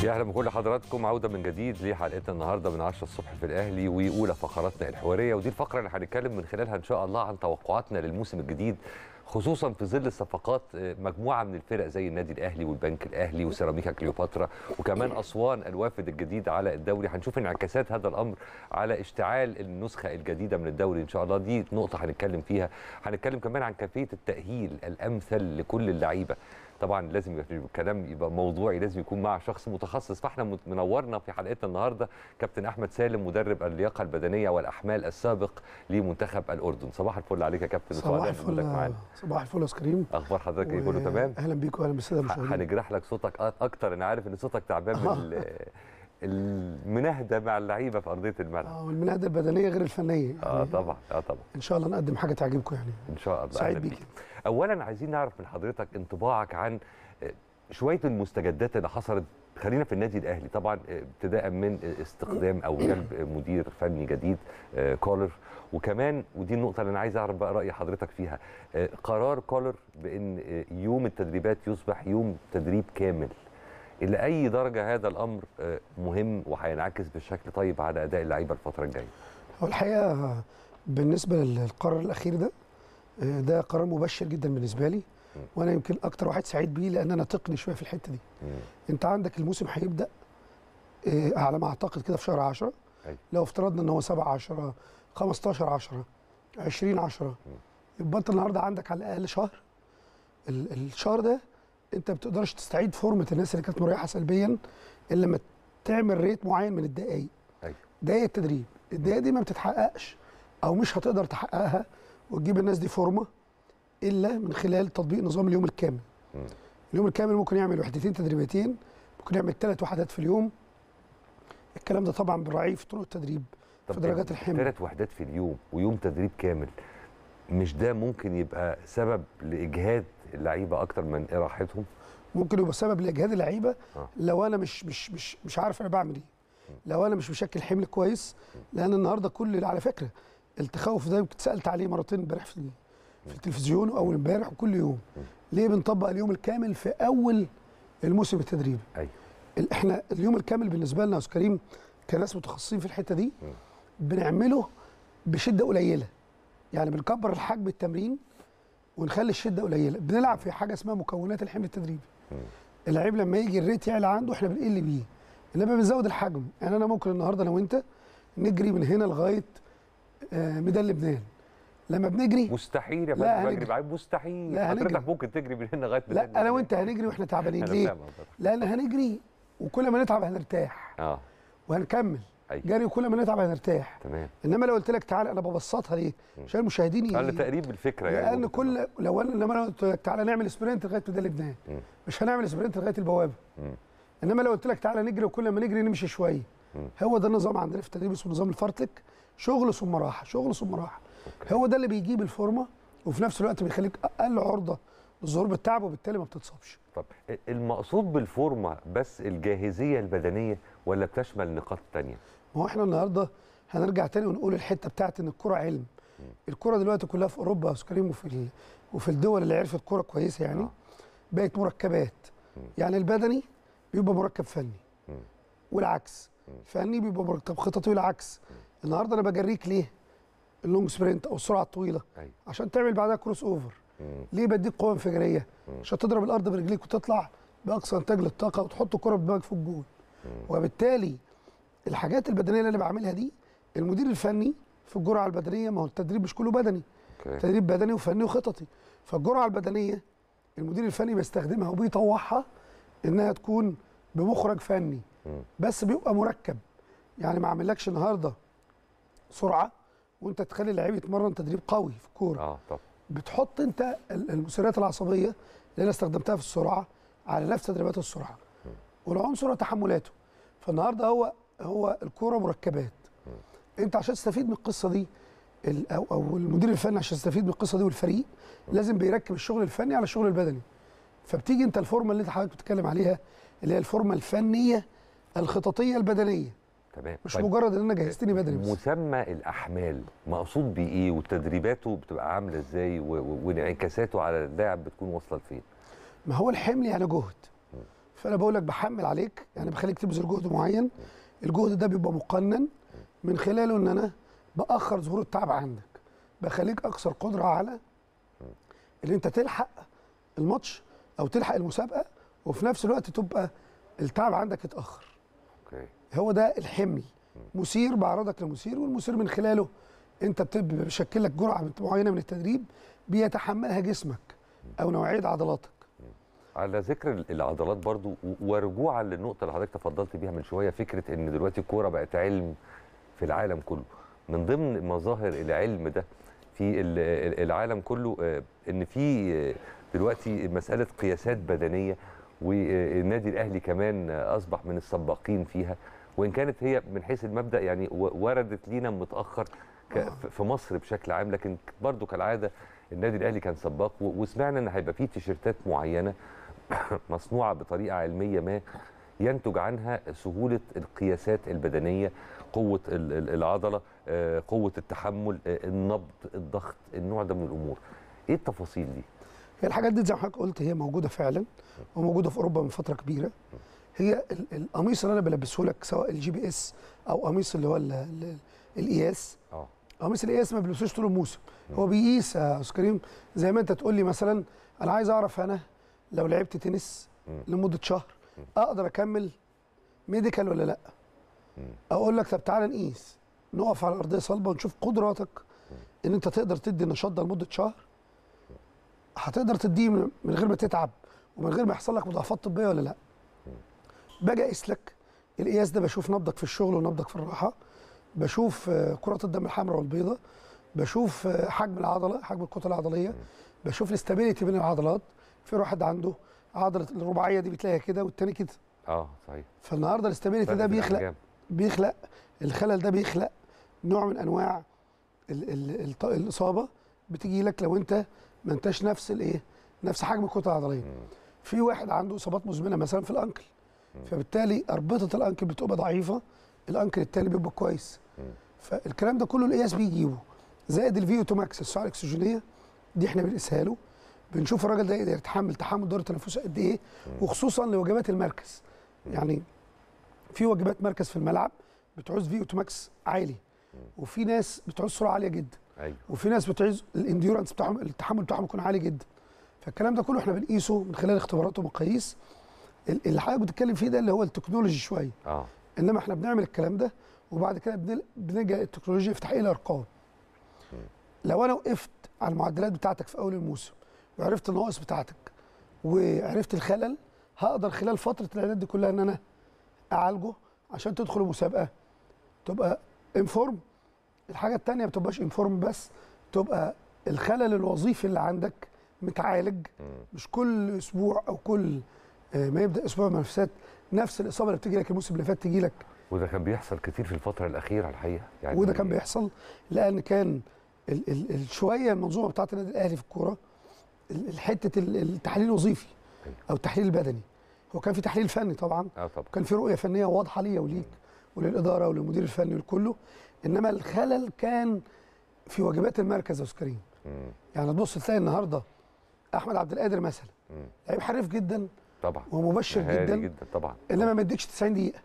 يا اهلا بكل حضراتكم عوده من جديد لحلقتنا النهارده من 10 الصبح في الاهلي واولى فقراتنا الحواريه ودي الفقره اللي هنتكلم من خلالها ان شاء الله عن توقعاتنا للموسم الجديد خصوصا في ظل الصفقات مجموعه من الفرق زي النادي الاهلي والبنك الاهلي وسيراميكا كليوباترا وكمان اسوان الوافد الجديد على الدوري هنشوف انعكاسات هذا الامر على اشتعال النسخه الجديده من الدوري ان شاء الله دي نقطه هنتكلم فيها هنتكلم كمان عن كيفيه التاهيل الامثل لكل اللعيبه طبعا لازم يبقى الكلام يبقى موضوعي لازم يكون مع شخص متخصص فاحنا منورنا في حلقتنا النهارده كابتن احمد سالم مدرب اللياقه البدنيه والاحمال السابق لمنتخب الاردن صباح الفل عليك يا كابتن صباح الفل صباح الفل يا كريم اخبار حضرتك ايه كله تمام اهلا بيك واهلا بالساده المشاهدين هنجرح لك صوتك اكتر انا عارف ان صوتك تعبان من المناهده مع اللعيبه في ارضيه الملعب اه والمناهده البدنيه غير الفنيه يعني اه طبعا اه طبعا ان شاء الله نقدم حاجه تعجبكم يعني ان شاء الله سعيد بيك اولا عايزين نعرف من حضرتك انطباعك عن شويه المستجدات اللي حصلت خلينا في النادي الاهلي طبعا ابتداء من استخدام او جلب مدير فني جديد كولر وكمان ودي النقطه اللي انا عايز اعرف بقى راي حضرتك فيها قرار كولر بان يوم التدريبات يصبح يوم تدريب كامل الى اي درجه هذا الامر مهم وهينعكس بشكل طيب على اداء اللعيبه الفتره الجايه هو الحقيقه بالنسبه للقرار الاخير ده ده قرار مبشر جدا بالنسبه لي وانا يمكن اكتر واحد سعيد بيه لان انا تقني شويه في الحته دي مم. انت عندك الموسم هيبدا إيه على ما اعتقد كده في شهر 10 لو افترضنا ان هو 7 10 15 10 20 10 يبقى انت النهارده عندك على الاقل شهر الشهر ده انت ما بتقدرش تستعيد فورمه الناس اللي كانت مريحه سلبيا الا لما تعمل ريت معين من الدقائق دقائق التدريب الدقائق دي ما بتتحققش او مش هتقدر تحققها وتجيب الناس دي فورمه الا من خلال تطبيق نظام اليوم الكامل. م. اليوم الكامل ممكن يعمل وحدتين تدريبيتين، ممكن يعمل ثلاث وحدات في اليوم. الكلام ده طبعا بنراعيه في طرق التدريب في درجات الحمل. ثلاث وحدات في اليوم ويوم تدريب كامل مش ده ممكن يبقى سبب لاجهاد اللعيبه اكتر من راحتهم؟ ممكن يبقى سبب لاجهاد اللعيبه آه. لو انا مش مش مش مش عارف انا بعمل ايه. لو انا مش مشكل حمل كويس لان النهارده كل على فكره التخوف ده يمكن اتسالت عليه مرتين امبارح في في التلفزيون واول امبارح وكل يوم ليه بنطبق اليوم الكامل في اول الموسم التدريبي ايوه احنا اليوم الكامل بالنسبه لنا يا استاذ كريم كناس متخصصين في الحته دي بنعمله بشده قليله يعني بنكبر الحجم التمرين ونخلي الشده قليله بنلعب في حاجه اسمها مكونات الحمل التدريبي اللعيب لما يجي الريت يعلى عنده احنا بنقل بيه انما بنزود الحجم يعني انا ممكن النهارده انا وانت نجري من هنا لغايه آه ميدان لبنان لما بنجري مستحيل يا فندم بجري معاك مستحيل لا حضرتك ممكن تجري من هنا لغايه لا انا وانت هنجري واحنا تعبانين ليه؟ لان هنجري وكل ما نتعب هنرتاح اه وهنكمل أيوة. جري وكل ما نتعب هنرتاح تمام انما لو قلت لك تعالى انا ببسطها ليه؟ عشان المشاهدين قال تقريب الفكره يعني لان كل لو انا لما انا قلت لك تعالى نعمل سبرنت لغايه ميدان لبنان مش هنعمل سبرنت لغايه البوابه مم. انما لو قلت لك تعالى نجري وكل ما نجري نمشي شويه هو ده النظام عندنا في التدريب اسمه نظام الفرتك شغل ثم راحه شغل ثم راحه أوكي. هو ده اللي بيجيب الفورمه وفي نفس الوقت بيخليك اقل عرضه للظهور بالتعب وبالتالي ما بتتصابش طب المقصود بالفورمه بس الجاهزيه البدنيه ولا بتشمل نقاط ثانيه ما هو احنا النهارده هنرجع تاني ونقول الحته بتاعت ان الكره علم م. الكره دلوقتي كلها في اوروبا يا كريم وفي وفي الدول اللي عرفت كره كويسه يعني آه. بقت مركبات م. يعني البدني بيبقى مركب فني م. والعكس فني بيبقى مركب خططي والعكس النهارده انا بجريك ليه اللونج سبرنت او السرعه الطويله أيوة. عشان تعمل بعدها كروس اوفر مم. ليه بديك قوه انفجاريه مم. عشان تضرب الارض برجليك وتطلع باقصى انتاج للطاقه وتحط الكره بدماغك في الجول وبالتالي الحاجات البدنيه اللي انا بعملها دي المدير الفني في الجرعه البدنيه ما هو التدريب مش كله بدني أوكي. تدريب بدني وفني وخططي فالجرعه البدنيه المدير الفني بيستخدمها وبيطوعها انها تكون بمخرج فني مم. بس بيبقى مركب يعني ما عملكش النهارده سرعه وانت تخلي اللعيب يتمرن تدريب قوي في الكوره اه طب بتحط انت المسيرات العصبيه اللي انا استخدمتها في السرعه على نفس تدريبات السرعه والعنصر وتحملاته فالنهارده هو هو الكوره مركبات انت عشان تستفيد من القصه دي او او المدير الفني عشان يستفيد من القصه دي والفريق لازم بيركب الشغل الفني على الشغل البدني فبتيجي انت الفورمه اللي انت حضرتك بتتكلم عليها اللي هي الفورمه الفنيه الخططيه البدنيه تمام مش طيب. مجرد ان انا جهزتني بدني بس مسمى الاحمال مقصود بايه وتدريباته بتبقى عامله ازاي وانعكاساته على اللاعب بتكون واصله لفين ما هو الحمل يعني جهد فانا بقول لك بحمل عليك يعني بخليك تبذل جهد معين الجهد ده بيبقى مقنن من خلاله ان انا باخر ظهور التعب عندك بخليك اكثر قدره على ان انت تلحق الماتش او تلحق المسابقه وفي نفس الوقت تبقى التعب عندك اتاخر اوكي هو ده الحمل مثير بعرضك لمثير والمثير من خلاله انت بتب- بيشكل لك جرعه معينه من التدريب بيتحملها جسمك او نوعيه عضلاتك على ذكر ال- العضلات برضو و- ورجوعا للنقطه اللي حضرتك تفضلت بيها من شويه فكره ان دلوقتي الكوره بقت علم في العالم كله من ضمن مظاهر العلم ده في ال- ال- العالم كله آه، ان في آه، دلوقتي مساله قياسات بدنيه والنادي الاهلي كمان آه، اصبح من السباقين فيها وان كانت هي من حيث المبدا يعني و- وردت لينا متاخر ك- آه. ف- في مصر بشكل عام لكن برضو كالعاده النادي الاهلي كان سباق و- وسمعنا ان هيبقى فيه تيشيرتات معينه مصنوعه بطريقه علميه ما ينتج عنها سهوله القياسات البدنيه قوه ال- ال- العضله آه، قوه التحمل آه، النبض الضغط النوع ده من الامور ايه التفاصيل دي هي الحاجات دي زي ما حضرتك قلت هي موجوده فعلا وموجوده في اوروبا من فتره كبيره هي ال- القميص اللي انا بلبسه لك سواء الجي بي اس او قميص اللي هو ال- ال- القياس اه قميص القياس ما بيلبسوش طول الموسم هو بيقيس يا استاذ كريم زي ما انت تقول لي مثلا انا عايز اعرف انا لو لعبت تنس مم. لمده شهر اقدر اكمل ميديكال ولا لا مم. اقول لك طب تعالى نقيس نقف على ارضيه صلبه ونشوف قدراتك ان انت تقدر تدي النشاط ده لمده شهر هتقدر تديه من من غير ما تتعب ومن غير ما يحصل لك مضاعفات طبيه ولا لا باجي اقيس لك القياس ده بشوف نبضك في الشغل ونبضك في الراحه بشوف آه، كرات الدم الحمراء والبيضاء بشوف آه، حجم العضله حجم الكتله العضليه بشوف الاستابيليتي بين العضلات في واحد عنده عضله الرباعيه دي بتلاقيها كده والتاني كده اه صحيح فالنهارده الاستابيليتي فرق ده في بيخلق الأحجام. بيخلق الخلل ده بيخلق نوع من انواع ال ال الط- الاصابه بتيجي لك لو انت ما انتش نفس الايه نفس حجم الكتله العضليه في واحد عنده اصابات مزمنه مثلا في الانكل فبالتالي اربطه الانكل بتبقى ضعيفه الانكل التاني بيبقى كويس فالكلام ده كله القياس بيجيبه زائد الفي تو ماكس السعه الاكسجينيه دي احنا بنقيسها له بنشوف الراجل ده يقدر يتحمل تحمل دور التنفس قد ايه وخصوصا لوجبات المركز يعني في وجبات مركز في الملعب بتعوز في تو ماكس عالي وفي ناس بتعوز سرعه عاليه جدا ايوه وفي ناس بتعوز الانديورنس بتاعهم التحمل بتاعهم يكون عالي جدا فالكلام ده كله احنا بنقيسه من خلال اختبارات ومقاييس ال- اللي حضرتك بتتكلم فيه ده اللي هو التكنولوجي شويه اه انما احنا بنعمل الكلام ده وبعد كده بنل- بنلجا التكنولوجيا في تحقيق الارقام لو انا وقفت على المعدلات بتاعتك في اول الموسم وعرفت النواقص بتاعتك وعرفت الخلل هقدر خلال فتره الاعداد دي كلها ان انا اعالجه عشان تدخل المسابقه تبقى انفورم الحاجه الثانيه ما تبقاش انفورم بس تبقى الخلل الوظيفي اللي عندك متعالج مش كل اسبوع او كل آه، ما يبدا اسبوع منافسات نفس الاصابه اللي بتيجي لك الموسم اللي فات تيجي لك وده كان بيحصل كتير في الفتره الاخيره الحقيقه يعني وده كان بيحصل لان كان ال ال ال شويه المنظومه بتاعت النادي الاهلي في الكوره ال- الحته ال- التحليل الوظيفي او التحليل البدني هو كان في تحليل فني طبعا اه طبعا وكان في رؤيه فنيه واضحه ليا وليك وللاداره وللمدير الفني ولكله انما الخلل كان في واجبات المركز يا استاذ كريم مم. يعني تبص تلاقي النهارده احمد عبد القادر مثلا مم. لعيب حريف جدا طبعا ومبشر مهاري جدا جدا طبعا انما ما اديكش 90 دقيقه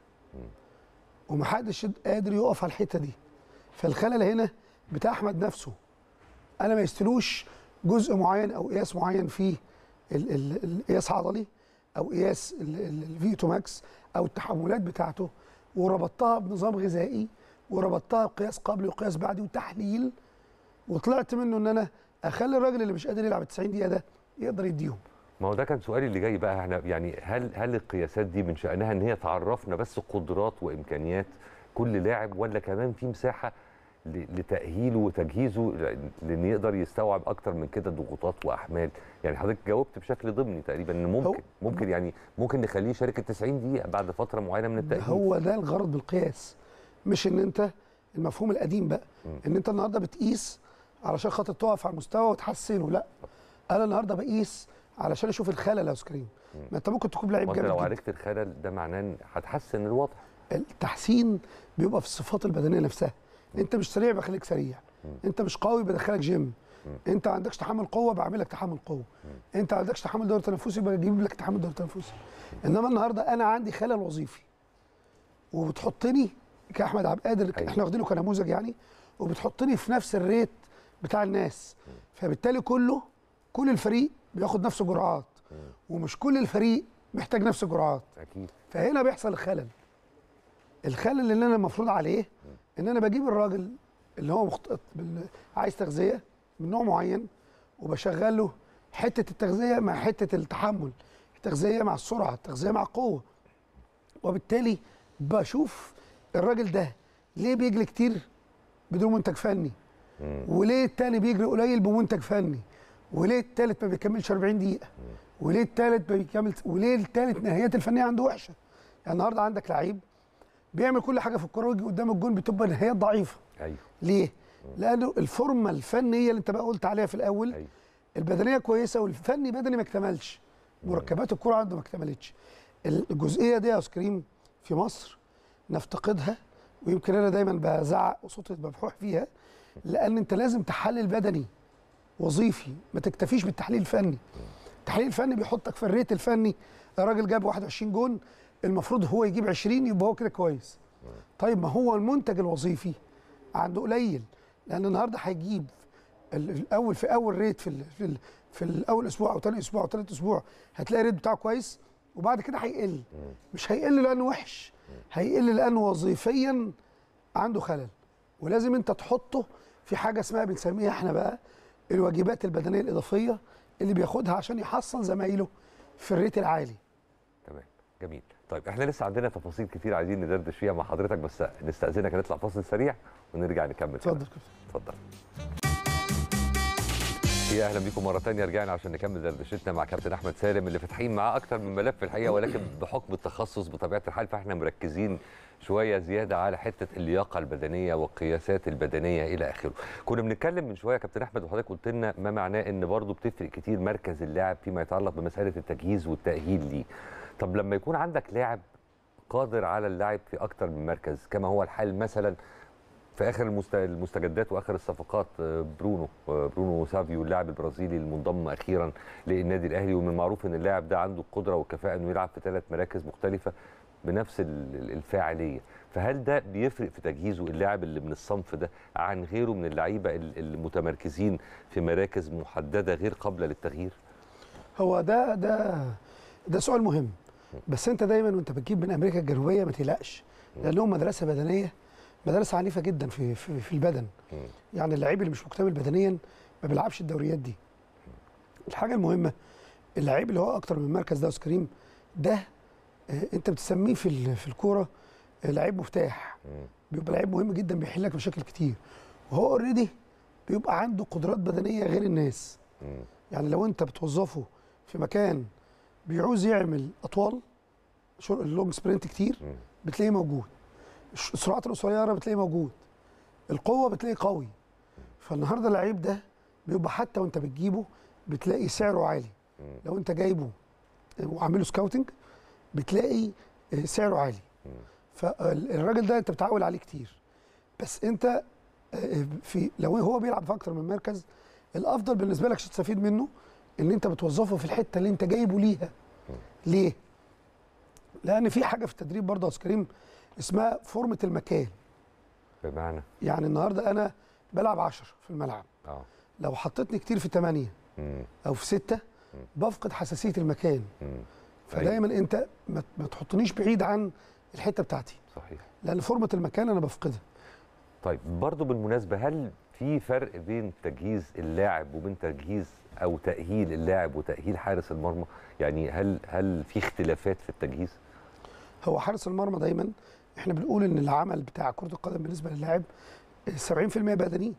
ومحدش قادر يقف على الحته دي فالخلل هنا بتاع احمد نفسه انا ما يستلوش جزء معين او قياس معين فيه ال- ال- القياس عضلي او قياس الفيتو ماكس او التحملات بتاعته وربطتها بنظام غذائي وربطتها بقياس قبلي وقياس بعدي وتحليل وطلعت منه ان انا اخلي الراجل اللي مش قادر يلعب 90 دقيقه ده يقدر يديهم ما هو ده كان سؤالي اللي جاي بقى احنا يعني هل هل القياسات دي من شأنها ان هي تعرفنا بس قدرات وامكانيات كل لاعب ولا كمان في مساحه ل- لتأهيله وتجهيزه لان يقدر يستوعب اكتر من كده ضغوطات واحمال يعني حضرتك جاوبت بشكل ضمني تقريبا ان ممكن ممكن يعني ممكن نخليه يشارك ال 90 دقيقه بعد فتره معينه من التأهيل هو ده الغرض بالقياس مش ان انت المفهوم القديم بقى ان انت النهارده بتقيس علشان خاطر تقف على المستوى وتحسنه لا انا النهارده بقيس علشان اشوف الخلل يا استاذ كريم ما انت ممكن تكون لعيب وانت جامد لو جدا عالجت الخلل ده معناه ان هتحسن الوضع التحسين بيبقى في الصفات البدنيه نفسها انت مش سريع بخليك سريع انت مش قوي بدخلك جيم انت ما عندكش تحمل قوه بعمل لك تحمل قوه انت ما عندكش تحمل دوري تنفسي بجيب لك تحمل دوري تنفسي انما النهارده انا عندي خلل وظيفي وبتحطني كاحمد عبد القادر أيوة. احنا واخدينه كنموذج يعني وبتحطني في نفس الريت بتاع الناس فبالتالي كله كل الفريق بياخد نفس الجرعات ومش كل الفريق محتاج نفس الجرعات اكيد فهنا بيحصل الخلل الخلل اللي انا المفروض عليه ان انا بجيب الراجل اللي هو مخت... بال- عايز تغذيه من نوع معين وبشغل له حته التغذيه مع حته التحمل التغذيه مع السرعه التغذيه مع القوه وبالتالي بشوف الراجل ده ليه بيجري كتير بدون منتج فني وليه التاني بيجري قليل بمنتج فني وليه التالت ما بيكملش 40 دقيقه وليه التالت ما بيكمل وليه التالت نهايات الفنيه عنده وحشه يعني النهارده عندك لعيب بيعمل كل حاجه في الكوره ويجي قدام الجون بتبقى نهايات ضعيفه ايوه ليه لانه الفورمه الفنيه اللي انت بقى قلت عليها في الاول ايوه البدنيه كويسه والفني بدني ما اكتملش مركبات الكره عنده ما اكتملتش الجزئيه دي يا أستاذ كريم في مصر نفتقدها ويمكن انا دايما بزعق وصوتي مبحوح فيها لان انت لازم تحلل بدني وظيفي ما تكتفيش بالتحليل الفني التحليل الفني بيحطك في الريت الفني الراجل جاب 21 جون المفروض هو يجيب 20 يبقى هو كده كويس طيب ما هو المنتج الوظيفي عنده قليل لان النهارده هيجيب ال- الاول في اول ريت في ال في, ال في الاول اسبوع او ثاني اسبوع او ثالث اسبوع هتلاقي الريت بتاعه كويس وبعد كده هيقل مش هيقل لانه وحش هيقل لانه وظيفيا عنده خلل ولازم انت تحطه في حاجه اسمها بنسميها احنا بقى الواجبات البدنيه الاضافيه اللي بياخدها عشان يحصل زمايله في الريت العالي تمام جميل طيب احنا لسه عندنا تفاصيل كتير عايزين ندردش فيها مع حضرتك بس نستأذنك نطلع فاصل سريع ونرجع نكمل اتفضل كلام. كده اتفضل يا اهلا بيكم مره تانية رجعنا عشان نكمل دردشتنا مع كابتن احمد سالم اللي فاتحين معاه اكتر من ملف الحقيقه ولكن بحكم التخصص بطبيعه الحال فاحنا مركزين شويه زياده على حته اللياقه البدنيه والقياسات البدنيه الى اخره. كنا بنتكلم من شويه يا كابتن احمد وحضرتك قلت لنا ما معناه ان برضه بتفرق كتير مركز اللاعب فيما يتعلق بمساله التجهيز والتاهيل ليه. طب لما يكون عندك لاعب قادر على اللعب في اكتر من مركز كما هو الحال مثلا في اخر المست- المستجدات واخر الصفقات آه، برونو آه، برونو سافيو اللاعب البرازيلي المنضم اخيرا للنادي الاهلي ومن المعروف ان اللاعب ده عنده القدره والكفاءه انه يلعب في ثلاث مراكز مختلفه بنفس ال- ال- الفاعليه فهل ده بيفرق في تجهيزه اللاعب اللي من الصنف ده عن غيره من اللعيبه ال- المتمركزين في مراكز محدده غير قابله للتغيير هو ده ده ده سؤال مهم بس انت دايما وانت بتجيب من امريكا الجنوبيه ما تقلقش لانهم مدرسه بدنيه مدرسه عنيفه جدا في في, في البدن مم. يعني اللعيب اللي مش مكتمل بدنيا ما بيلعبش الدوريات دي الحاجه المهمه اللعيب اللي هو اكتر من مركز ده يا أستاذ كريم ده آه، انت بتسميه في ال- في الكوره آه، لعيب مفتاح مم. بيبقى لعيب مهم جدا بيحل لك مشاكل كتير وهو اوريدي بيبقى عنده قدرات بدنيه غير الناس مم. يعني لو انت بتوظفه في مكان بيعوز يعمل اطوال شو- اللونج سبرنت كتير مم. بتلاقيه موجود الش- السرعات القصيره بتلاقيه موجود القوه بتلاقيه قوي فالنهارده اللعيب ده بيبقى حتى وانت بتجيبه بتلاقي سعره عالي مم. لو انت جايبه وعامله سكاوتنج بتلاقي آه، سعره عالي مم. فالراجل ده انت بتعول عليه كتير بس انت آه، في لو هو بيلعب في اكتر من مركز الافضل بالنسبه لك عشان تستفيد منه ان انت بتوظفه في الحته اللي انت جايبه ليها ليه لان في حاجه في التدريب برضه يا أستاذ كريم اسمها فورمه المكان بمعنى يعني النهارده انا بلعب 10 في الملعب اه لو حطيتني كتير في 8 مم. او في 6 بفقد حساسيه المكان مم. فدايما انت ما ما تحطنيش بعيد عن الحته بتاعتي صحيح لان فورمه المكان انا بفقدها طيب برضو بالمناسبة هل في فرق بين تجهيز اللاعب وبين تجهيز أو تأهيل اللاعب وتأهيل حارس المرمى؟ يعني هل هل في اختلافات في التجهيز؟ هو حارس المرمى دايما احنا بنقول ان العمل بتاع كره القدم بالنسبه للاعب 70% بدني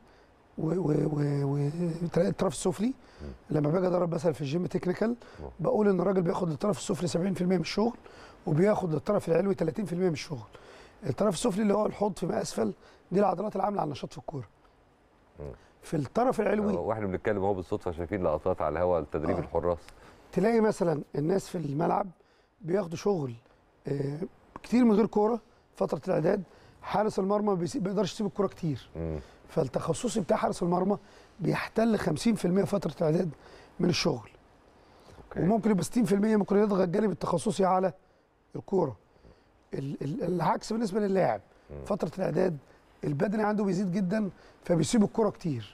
والطرف السفلي لما باجي ادرب مثلا في الجيم تكنيكال بقول ان الراجل بياخد الطرف السفلي 70% من الشغل وبياخد الطرف العلوي 30% من الشغل الطرف السفلي اللي هو الحوض فيما اسفل دي العضلات العامله على النشاط في الكوره مم. في الطرف العلوي واحنا بنتكلم اهو بالصدفة شايفين لقطات على الهواء تدريب آه. الحراس تلاقي مثلا الناس في الملعب بياخدوا شغل آه، كتير من غير كوره فتره الاعداد حارس المرمى ما بيسي- بيقدرش يسيب الكوره كتير مم. فالتخصصي بتاع حارس المرمى بيحتل 50% فتره الاعداد من الشغل أوكي. وممكن يبقى 60% ممكن يضغط الجانب التخصصي على الكوره ال- ال- العكس بالنسبه للاعب مم. فتره الاعداد البدني عنده بيزيد جدا فبيسيب الكوره كتير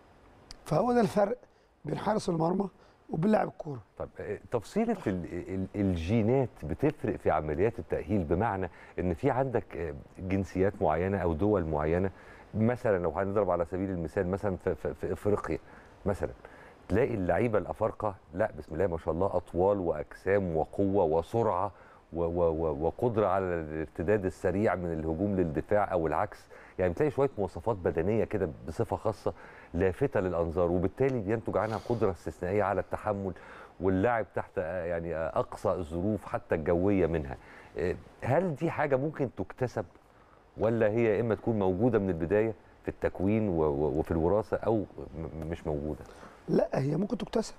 فهو ده الفرق بين حارس المرمى وبين لاعب الكوره طب آه، تفصيلة ال- ال- الجينات بتفرق في عمليات التأهيل بمعنى ان في عندك آه، جنسيات معينة او دول معينة مثلا لو هنضرب على سبيل المثال مثلا في, في, في افريقيا مثلا تلاقي اللعيبة الافارقة لا بسم الله ما شاء الله اطوال واجسام وقوة وسرعة و و و وقدرة على الارتداد السريع من الهجوم للدفاع او العكس يعني بتلاقي شوية مواصفات بدنية كده بصفة خاصة لافتة للانظار وبالتالي بينتج عنها قدرة استثنائية على التحمل واللاعب تحت آه، يعني آه، اقصى الظروف حتى الجويه منها آه، هل دي حاجه ممكن تكتسب ولا هي يا اما تكون موجوده من البدايه في التكوين و- و- وفي الوراثه او م- مش موجوده لا هي ممكن تكتسب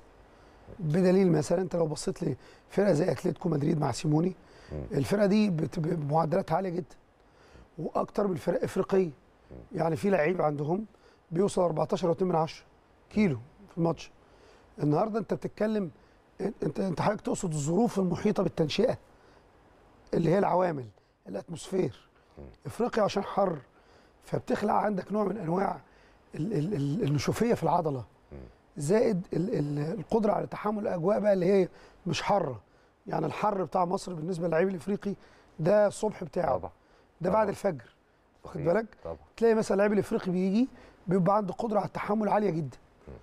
بدليل مثلا انت لو بصيت لفرقه زي اتلتيكو مدريد مع سيموني مم. الفرقه دي بت- بمعدلات عاليه جدا واكتر من فرق افريقيه يعني في لعيب عندهم بيوصل 14 و2 من 10 كيلو في الماتش النهارده انت بتتكلم انت انت حضرتك تقصد الظروف المحيطه بالتنشئه اللي هي العوامل الاتموسفير افريقيا عشان حر فبتخلق عندك نوع من انواع ال- ال- ال- النشوفيه في العضله زائد ال- ال- القدره على تحمل الاجواء بقى اللي هي مش حاره يعني الحر بتاع مصر بالنسبه للعيب الافريقي ده الصبح بتاعه طبعا ده بعد طبعا. الفجر واخد صحيح. بالك طبعا تلاقي مثلا اللاعب الافريقي بيجي بيبقى عنده قدره على التحمل عاليه جدا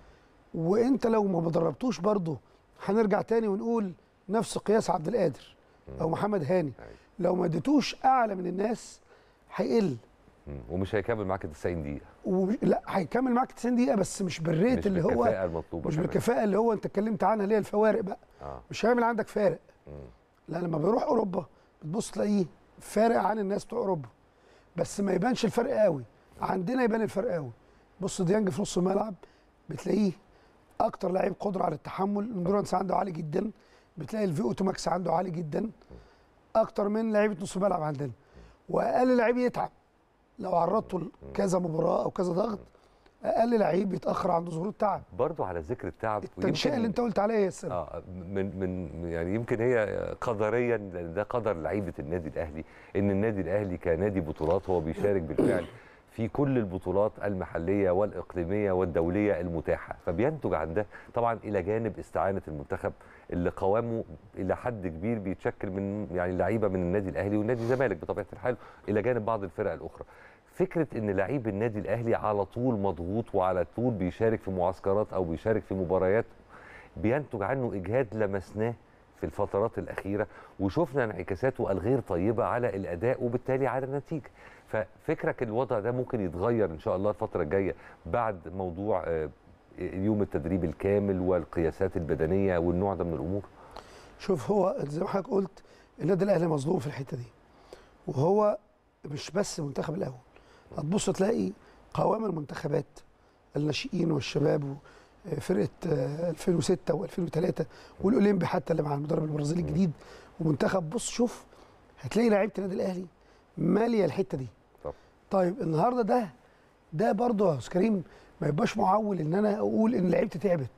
وانت لو ما دربتوش برضه هنرجع تاني ونقول نفس قياس عبد القادر او محمد هاني أيوة. لو ما اديتوش اعلى من الناس هيقل مم. ومش هيكمل معاك 90 دقيقه ومش لا هيكمل معاك 90 دقيقه بس مش بالريت مش اللي هو بالكفاءة المطلوبه مش كمان. بالكفاءه اللي هو انت اتكلمت عنها اللي هي الفوارق بقى اه مش هيعمل عندك فارق مم. لا لما بيروح اوروبا بتبص تلاقيه فارق عن الناس بتوع اوروبا بس ما يبانش الفرق قوي عندنا يبان الفرق قوي بص ديانج في نص الملعب بتلاقيه اكتر لعيب قدره على التحمل الاندورانس عنده عالي جدا بتلاقي الفي اوتوماكس عنده عالي جدا اكتر من لعيبه نص الملعب عندنا واقل لعيب يتعب لو عرضته لكذا مباراه او كذا ضغط اقل لعيب يتاخر عنده ظهور التعب برضو على ذكر التعب التنشئه اللي انت قلت عليها هي السبب اه من من يعني يمكن هي قدريا ده قدر لعيبه النادي الاهلي ان النادي الاهلي كنادي بطولات هو بيشارك بالفعل في كل البطولات المحليه والاقليميه والدوليه المتاحه فبينتج عن ده طبعا الى جانب استعانه المنتخب اللي قوامه الى حد كبير بيتشكل من يعني لعيبه من النادي الاهلي والنادي الزمالك بطبيعه الحال الى جانب بعض الفرق الاخرى فكره ان لعيب النادي الاهلي على طول مضغوط وعلى طول بيشارك في معسكرات او بيشارك في مباريات بينتج عنه اجهاد لمسناه في الفترات الاخيره وشفنا انعكاساته الغير طيبه على الاداء وبالتالي على النتيجه ففكرك الوضع ده ممكن يتغير ان شاء الله الفتره الجايه بعد موضوع آه، يوم التدريب الكامل والقياسات البدنيه والنوع ده من الامور شوف هو زي ما حضرتك قلت النادي الاهلي مظلوم في الحته دي وهو مش بس المنتخب الاول هتبص تلاقي قوام المنتخبات الناشئين والشباب فرقه آه، 2006 و2003 والاولمبي حتى اللي مع المدرب البرازيلي الجديد ومنتخب بص شوف هتلاقي لعيبه النادي الاهلي ماليه الحته دي طب. طيب النهارده ده ده برضه يا استاذ كريم ما يبقاش معول ان انا اقول ان لعيبتي تعبت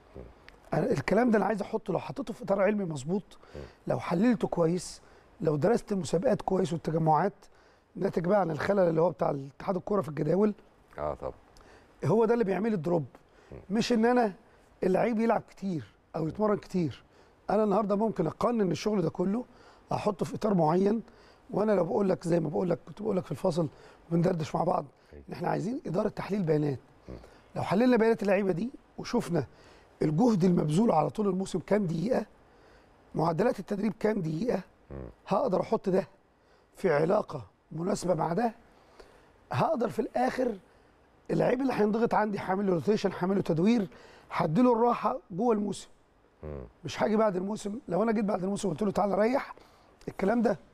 أنا الكلام ده انا عايز احطه لو حطيته في اطار علمي مظبوط لو حللته كويس لو درست المسابقات كويس والتجمعات ناتج بقى عن الخلل اللي هو بتاع اتحاد الكوره في الجداول اه طبعا هو ده اللي بيعمل الدروب مش ان انا اللعيب يلعب كتير او يتمرن كتير انا النهارده ممكن اقنن الشغل ده كله احطه في اطار معين وانا لو بقول لك زي ما بقول لك كنت بقول لك في الفاصل بندردش مع بعض ان احنا عايزين اداره تحليل بيانات لو حللنا بيانات اللعيبه دي وشفنا الجهد المبذول على طول الموسم كام دقيقه معدلات التدريب كام دقيقه هقدر احط ده في علاقه مناسبه مع ده هقدر في الاخر اللعيب اللي هينضغط عندي هعمل له روتيشن هعمل له تدوير هديله الراحه جوه الموسم مم. مش هاجي بعد الموسم لو انا جيت بعد الموسم وقلت له تعالى ريح الكلام ده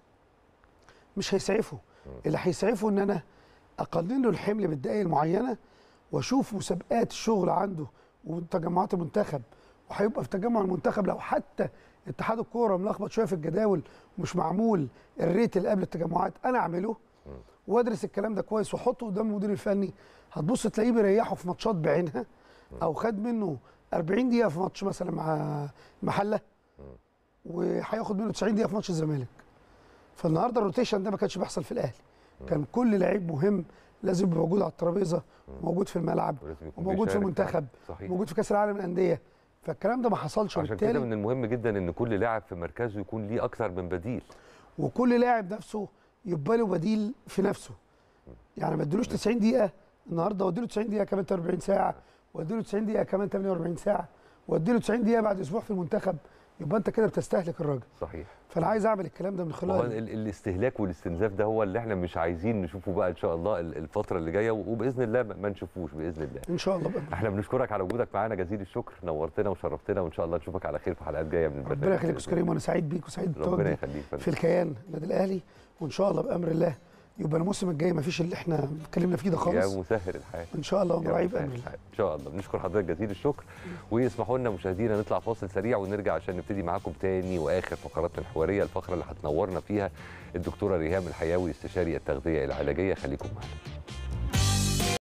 مش هيسعفه اللي هيسعفه ان انا اقلل له الحمل بالدقائق المعينه واشوف مسابقات الشغل عنده وتجمعات المنتخب وهيبقى في تجمع المنتخب لو حتى اتحاد الكوره ملخبط شويه في الجداول ومش معمول الريت اللي قبل التجمعات انا اعمله وادرس الكلام ده كويس واحطه قدام المدير الفني هتبص تلاقيه بيريحه في ماتشات بعينها او خد منه 40 دقيقه في ماتش مثلا مع محله وهياخد منه 90 دقيقه في ماتش الزمالك فالنهارده الروتيشن ده ما كانش بيحصل في الاهلي كان كل لعيب مهم لازم يبقى موجود على الترابيزه موجود في الملعب ولازم يكون وموجود في بيشارك المنتخب صحيح موجود في كاس العالم للانديه فالكلام ده ما حصلش عشان كده وبالتالي من المهم جدا ان كل لاعب في مركزه يكون ليه اكثر من بديل وكل لاعب نفسه يبقى له بديل في نفسه يعني ما اديلوش 90 دقيقه النهارده واديله 90 دقيقه كمان 40 ساعه واديله 90 دقيقه كمان 48 ساعه واديله 90 دقيقه بعد اسبوع في المنتخب يبقى انت كده بتستهلك الراجل صحيح فانا عايز اعمل الكلام ده من وهو خلال ال- الاستهلاك والاستنزاف ده هو اللي احنا مش عايزين نشوفه بقى ان شاء الله ال- الفتره اللي جايه وباذن الله ما ما نشوفوش باذن الله ان شاء الله بقى احنا بنشكرك على وجودك معانا جزيل الشكر نورتنا وشرفتنا وان شاء الله نشوفك على خير في حلقات جايه من البرنامج ربنا يخليك يا استاذ كريم وانا سعيد بيك وسعيد ربنا بتواجدي يخليك فندم. في الكيان النادي الاهلي وان شاء الله بامر الله يبقى الموسم الجاي ما فيش اللي احنا اتكلمنا فيه ده يا خالص مسهل الحال ان شاء الله يا ونراعيه مسهل بامر الله الحال. ان شاء الله بنشكر حضرتك جزيل الشكر ويسمحوا لنا مشاهدينا نطلع فاصل سريع ونرجع عشان نبتدي معاكم تاني واخر فقراتنا الحواريه الفقره اللي هتنورنا فيها الدكتوره ريهام الحياوي استشاري التغذيه العلاجيه خليكم معانا